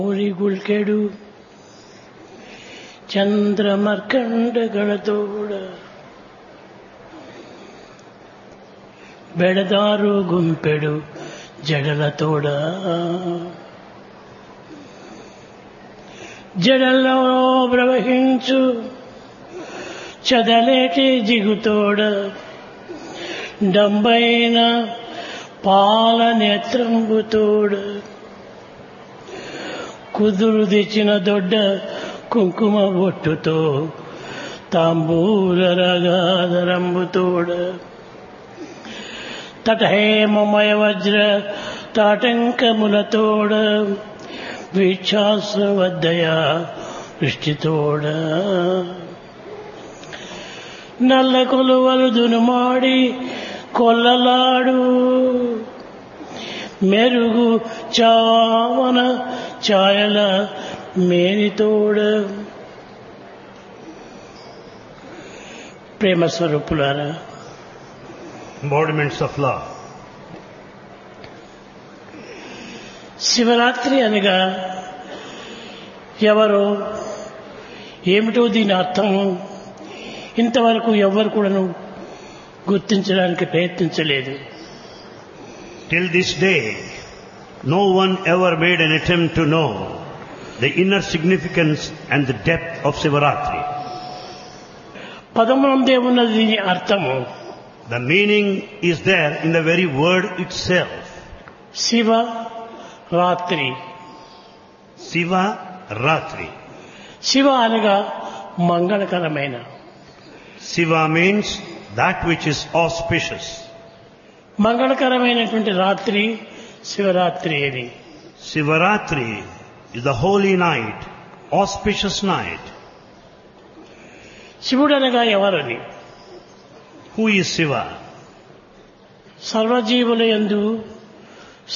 ಊರಿ ಗುಳ್ಕೆಡು ಚಂದ್ರಮರ್ಕಂಡಗಳತೋಡ ಬೆಳೆದಾರು ಗುಂపెడు జడలతోడ జడల్లో ప్రవహించు చదలేటి జిగుతోడ డంబైన పాల నేత్రంబుతోడ కుదురు తెచ్చిన దొడ్డ కుంకుమ బొట్టుతో తాంబూల రగాదరంబుతోడ తటహేమమయ వజ్ర తాటంకములతోడ వీక్షాసవద్దయ దృష్టితోడ నల్ల కొలువలు దునుమాడి కొల్లలాడు మెరుగు చావన ఛాయల మేనితోడ ప్రేమ స్వరూపులారా embodiments of love. శివరాత్రి అనగా ఎవరో ఏమిటో దీని అర్థం ఇంతవరకు ఎవ్వరు కూడాను గుర్తించడానికి ప్రయత్నించలేదు Till this day, no one ever made an attempt to know the inner significance and the depth of Sivaratri. పదమునందే ఉన్నది దీని అర్థము The meaning is there in the very word itself. Shiva రాత్రి Siva Ratri. శివ అనగా మంగళకరమైన Siva means that which is auspicious. మంగళకరమైనటువంటి రాత్రి శివరాత్రి అని Sivaratri is the holy night, auspicious night. శివుడు అనగా ఎవరని Who is Siva? సర్వజీవుల యందు